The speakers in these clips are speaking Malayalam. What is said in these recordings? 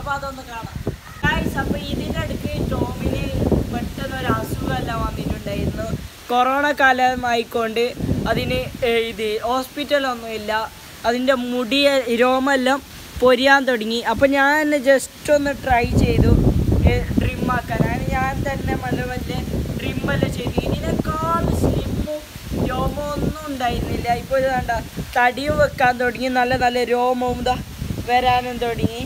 അപ്പൊ അതൊന്ന് കാണാം ഗൈസ് അപ്പൊ ഇതിന്റെ അടുക്ക് ടോമിന് പെട്ടെന്ന് ഒരു അസുഖമെല്ലാം വന്നിട്ടുണ്ടായിരുന്നു കൊറോണ കാലമായിക്കൊണ്ട് അതിന് ഏർ ഇത് ഹോസ്പിറ്റലൊന്നുമില്ല അതിൻ്റെ മുടി രോമെല്ലാം പൊരിയാൻ തുടങ്ങി അപ്പം ഞാൻ ജസ്റ്റ് ഒന്ന് ട്രൈ ചെയ്തു ഡ്രിം ആക്കാൻ അതിന് ഞാൻ തന്നെ നല്ല വലിയ ഡ്രിമ്മെല്ലാം ചെയ്തു ഇതിനേക്കാൾ സ്ലിമ്മും രോമവും ഒന്നും ഉണ്ടായിരുന്നില്ല ഇപ്പോൾ ഇത് കണ്ട തടിയും വെക്കാൻ തുടങ്ങി നല്ല നല്ല രോമവും ഇതാ വരാനും തുടങ്ങി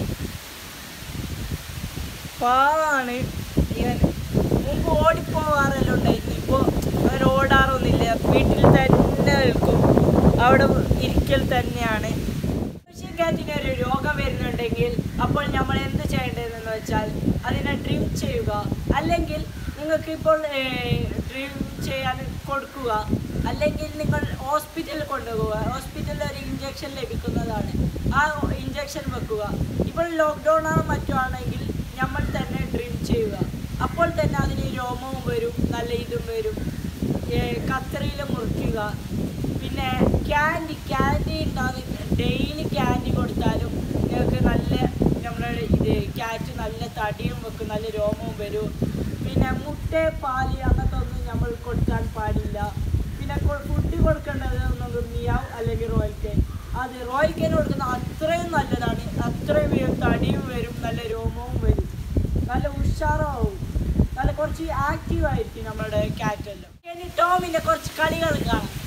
പാവാണ് ഇവൻ മുമ്പ് ഓടിപ്പോവാറെല്ലാം ഉണ്ടായിരുന്നു ഇപ്പോൾ അവൻ ഓടാറൊന്നുമില്ല വീട്ടിൽ തന്നെ നിൽക്കും അവിടെ ഇരിക്കൽ തന്നെയാണ് കാറ്റിന് ഒരു രോഗം വരുന്നുണ്ടെങ്കിൽ അപ്പോൾ നമ്മൾ എന്ത് ചെയ്യേണ്ടതെന്ന് വെച്ചാൽ അതിനെ ഡ്രിം ചെയ്യുക അല്ലെങ്കിൽ നിങ്ങൾക്ക് ഇപ്പോൾ ഡ്രിം ചെയ്യാൻ കൊടുക്കുക അല്ലെങ്കിൽ നിങ്ങൾ ഹോസ്പിറ്റലിൽ കൊണ്ടുപോകുക ഹോസ്പിറ്റലിൽ ഒരു ഇഞ്ചക്ഷൻ ലഭിക്കുന്നതാണ് ആ ഇഞ്ചക്ഷൻ വെക്കുക ഇപ്പോൾ ലോക്ക്ഡൗൺ ആണ് മറ്റോ ആണെങ്കിൽ നമ്മൾ തന്നെ ഡ്രിം ചെയ്യുക അപ്പോൾ തന്നെ അതിന് രോമവും വരും നല്ല ഇതും വരും കത്തറിയിൽ മുറിക്കുക പിന്നെ ക്യാൻഡി ക്യാൻഡി ഉണ്ടാകുന്ന ഡെയിലി ക്യാൻഡി കൊടുത്താലും നിങ്ങൾക്ക് നല്ല നമ്മുടെ ഇത് ക്യാറ്റ് നല്ല തടിയും വെക്കും നല്ല രോമവും വരും പിന്നെ മുട്ട പാല് അങ്ങനത്തെ ഒന്നും നമ്മൾ കൊടുക്കാൻ പാടില്ല പിന്നെ ഫുഡ് കൊടുക്കേണ്ടത് നമുക്ക് മിയാവ് അല്ലെങ്കിൽ റോയൽ കെയിൻ അത് റോയൽ കെയിൻ കൊടുക്കുന്ന അത്രയും നല്ലതാണ് അത്രയും വരും തടിയും വരും നല്ല രോമവും വരും നല്ല ഉഷാറാവും നല്ല കുറച്ച് ആക്റ്റീവ് ആയിരിക്കും നമ്മുടെ ക്യാറ്റെല്ലാം ഇനി ടോമിന്റെ കുറച്ച് കളികൾ കാണാം